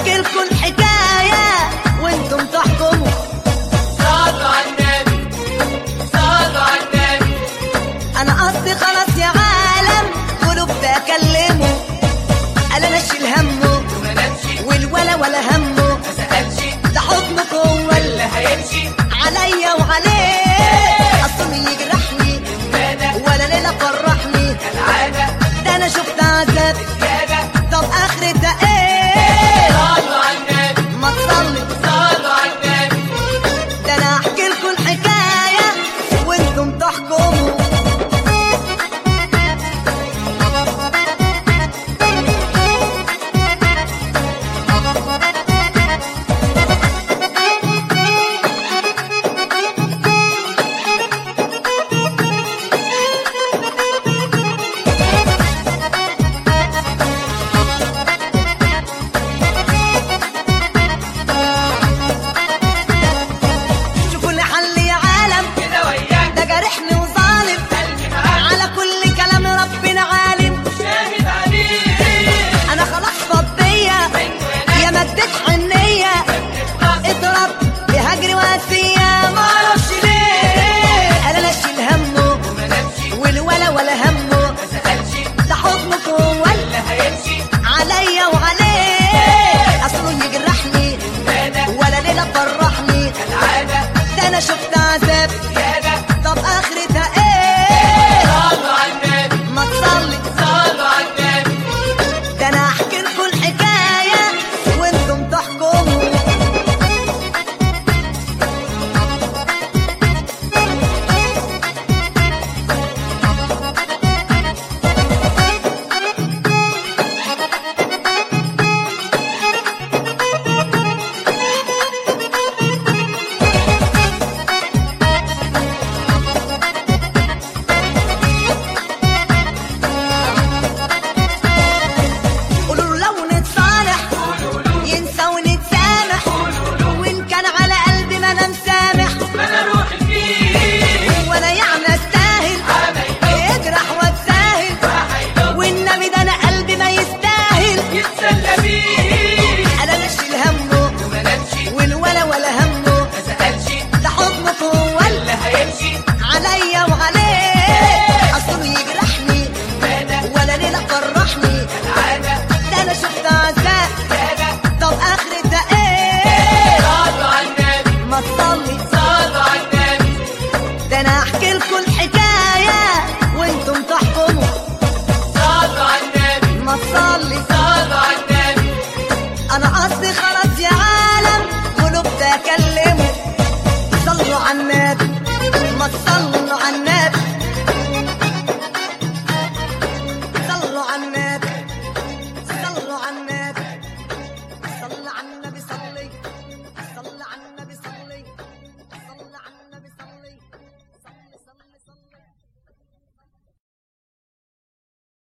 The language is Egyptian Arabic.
احكي لكم الحكايه وانتم تحكموا صلوا على النبي صلوا على النبي انا قصدي خلاص يا عالم قلوب تكلموا قال انا اشيل همه وما نمشي والولا ولا همه ما سألش ده حكمك هو اللي اللي هيمشي عليا وعليه اصله يجرحني ماذا ولا ليله فرحني كالعادة ده انا شفت عذاب زيادة طب اخرتها ايه صلوا على النبي ما تصلي صلوا على النبي ده انا احكي لكم الحكايه وانتم تحكموا شوفوا لي حل يا عالم كده وياك ده جارحني وظالم قلبي معاك على كل كلام ربنا عالم شاهد عليه انا خلاص فضيه يا مدت حنيه اضرب بهجري واسيه ما اعرفش ليه قال انا اشيل همه وما نمشي والولا ولا همه ما سألش ده حكمك هو اللي اللي هيمشي عليا وعليه اصله يجرحني ماذا ولا ليله فرحني كالعادة ده انا شفت عذاب زيادة طب اخرتها ايه صلوا على النبي ما تصلي صلوا على النبي ده انا احكي لكم الحكايه وانتم تحكموا قولوا له لو نتصالح ينسى ونتسامح وان كان على قلبي ما انا مسامح ما انا روحي فيه ولا يعني استاهل يجرح واتساهل والنبي ده انا قلبي ما يستاهل يتسلى بيه انا اشيل همه وما نمشي والولا ولا همه ما سألش ده حكمك هو اللي اللي هيمشي عليا وعليه اصله يجرحني ماذا ولا ليله فرحني كالعادة ده انا شفت عذاب زيادة طب اخرتها ايه صلوا على النبي ما تصلي صلوا على النبي ده انا احكي لكم الحكايه وانتم تحكموا صلوا على النبي ما تصلي صلوا على النبي انا قصدي خلاص يا عالم قلوب تكلموا صلوا على النبي ما تصلي